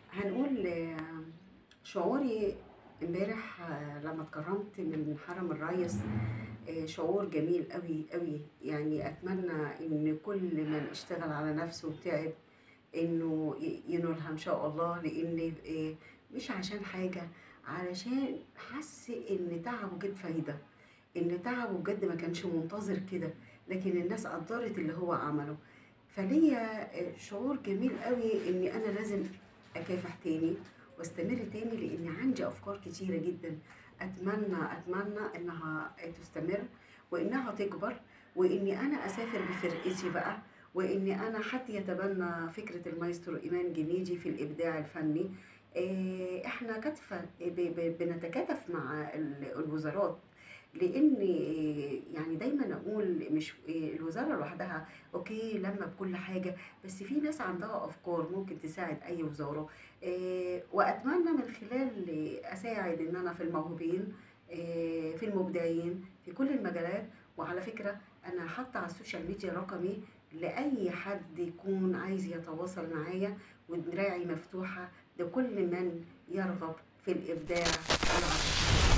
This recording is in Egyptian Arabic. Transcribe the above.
هنقول آه، شعوري امبارح آه، لما اتكرمت من حرم الريس آه، شعور جميل قوي قوي يعني اتمنى ان كل من اشتغل على نفسه وتعب انه ي- ينولها ان شاء الله لان آه، مش عشان حاجة علشان حس ان تعبه جد فايدة ان تعبه بجد ما كانش منتظر كده لكن الناس قدرت اللي هو عمله فليا آه، شعور جميل قوي اني انا لازم اكافح تاني واستمر تاني لان عندي افكار كتيره جدا اتمنى اتمنى انها تستمر وانها تكبر واني انا اسافر بفرقتي بقى واني انا حد يتبنى فكره المايسترو ايمان جنيدي في الابداع الفني إيه، احنا كتفة ب- ب- بنتكاتف مع ال- الوزارات لان إيه، يعني دايما اقول مش إيه، الوزاره لوحدها اوكي لما بكل حاجه بس في ناس عندها افكار ممكن تساعد اي وزاره آه، واتمنى من خلال آه، اساعد ان انا في الموهوبين آه، في المبدعين في كل المجالات وعلى فكره انا حاطه على السوشيال ميديا رقمي لاي حد يكون عايز يتواصل معايا ودراعي مفتوحه لكل من يرغب في الابداع والعطاء